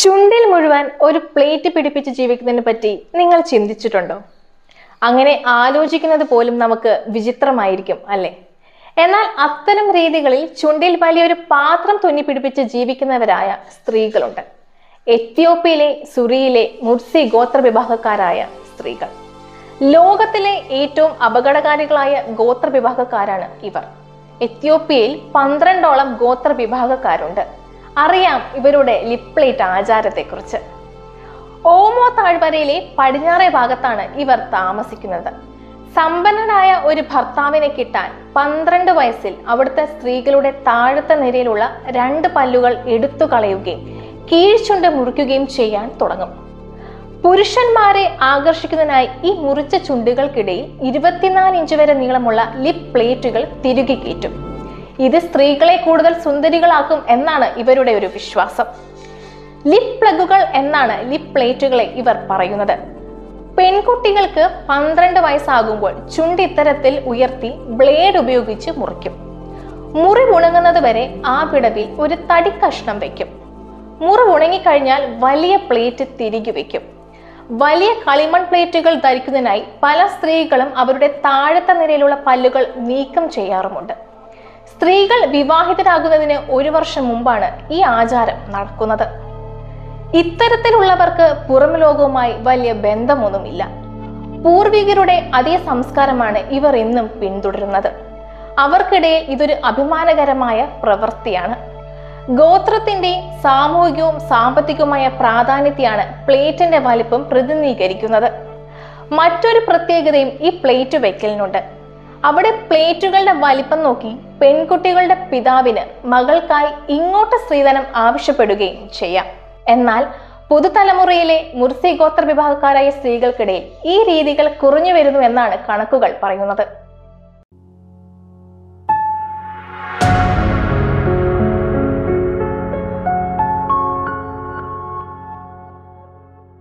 ചുണ്ടിൽ മുഴുവൻ ഒരു പ്ലേറ്റ് പിടിപ്പിച്ച് ജീവിക്കുന്നതിനെ പറ്റി നിങ്ങൾ ചിന്തിച്ചിട്ടുണ്ടോ അങ്ങനെ ആലോചിക്കുന്നത് പോലും നമുക്ക് വിചിത്രമായിരിക്കും അല്ലേ എന്നാൽ അത്തരം രീതികളിൽ ചുണ്ടിൽ വലിയൊരു പാത്രം തുന്നിപ്പിടിപ്പിച്ച് ജീവിക്കുന്നവരായ സ്ത്രീകളുണ്ട് എത്യോപ്യയിലെ സുറിയിലെ മുർസി ഗോത്ര വിഭാഗക്കാരായ സ്ത്രീകൾ ലോകത്തിലെ ഏറ്റവും അപകടകാരികളായ ഗോത്ര വിഭാഗക്കാരാണ് ഇവർ എത്യോപ്യയിൽ പന്ത്രണ്ടോളം ഗോത്ര വിഭാഗക്കാരുണ്ട് അറിയാം ഇവരുടെ ലിപ്ലേറ്റ് ആചാരത്തെക്കുറിച്ച് ഓമോ താഴ്വരയിലെ പടിഞ്ഞാറേ ഭാഗത്താണ് ഇവർ താമസിക്കുന്നത് സമ്പന്നനായ ഒരു ഭർത്താവിനെ കിട്ടാൻ പന്ത്രണ്ട് വയസ്സിൽ അവിടുത്തെ സ്ത്രീകളുടെ താഴത്തെ നിരയിലുള്ള രണ്ട് പല്ലുകൾ എടുത്തു കളയുകയും കീഴ്ചുണ്ട് മുറിക്കുകയും ചെയ്യാൻ തുടങ്ങും പുരുഷന്മാരെ ആകർഷിക്കുന്നതിനായി ഈ മുറിച്ച ചുണ്ടുകൾക്കിടയിൽ ഇരുപത്തിനാല് ഇഞ്ച് വരെ നീളമുള്ള ലിപ് പ്ലേറ്റുകൾ തിരുകി കയറ്റും ഇത് സ്ത്രീകളെ കൂടുതൽ സുന്ദരികളാക്കും എന്നാണ് ഇവരുടെ ഒരു വിശ്വാസം ലിപ് പ്ലഗുകൾ എന്നാണ് ലിപ് പ്ലേറ്റുകളെ ഇവർ പറയുന്നത് പെൺകുട്ടികൾക്ക് പന്ത്രണ്ട് വയസ്സാകുമ്പോൾ ചുണ്ട് ഇത്തരത്തിൽ ഉയർത്തി ബ്ലേഡ് ഉപയോഗിച്ച് മുറിക്കും മുറിവ് ഉണങ്ങുന്നത് വരെ ആ വിടവിൽ ഒരു തടി കഷ്ണം വെക്കും മുറിവ് ഉണങ്ങിക്കഴിഞ്ഞാൽ വലിയ പ്ലേറ്റ് തിരികെ വെക്കും വലിയ കളിമൺ പ്ലേറ്റുകൾ ധരിക്കുന്നതിനായി പല സ്ത്രീകളും അവരുടെ താഴത്തെ നിരയിലുള്ള പല്ലുകൾ നീക്കം ചെയ്യാറുമുണ്ട് സ്ത്രീകൾ വിവാഹിതരാകുന്നതിന് ഒരു വർഷം മുമ്പാണ് ഈ ആചാരം നടക്കുന്നത് ഇത്തരത്തിലുള്ളവർക്ക് പുറം ലോകവുമായി വലിയ ബന്ധമൊന്നുമില്ല പൂർവികരുടെ അതേ സംസ്കാരമാണ് ഇവർ ഇന്നും പിന്തുടരുന്നത് അവർക്കിടയിൽ ഇതൊരു അഭിമാനകരമായ പ്രവൃത്തിയാണ് ഗോത്രത്തിന്റെ സാമൂഹികവും സാമ്പത്തികവുമായ പ്രാധാന്യത്തെയാണ് പ്ലേറ്റിന്റെ വലിപ്പം പ്രതിനിധീകരിക്കുന്നത് മറ്റൊരു പ്രത്യേകതയും ഈ പ്ലേറ്റ് വെക്കലിനുണ്ട് അവിടെ പ്ലേറ്റുകളുടെ വലിപ്പം നോക്കി പെൺകുട്ടികളുടെ പിതാവിന് മകൾക്കായി ഇങ്ങോട്ട് സ്ത്രീധനം ആവശ്യപ്പെടുകയും ചെയ്യാം എന്നാൽ പുതുതലമുറയിലെ മുർസി ഗോത്ര വിഭാഗക്കാരായ സ്ത്രീകൾക്കിടയിൽ ഈ രീതികൾ കുറഞ്ഞു വരുന്നു എന്നാണ് കണക്കുകൾ പറയുന്നത്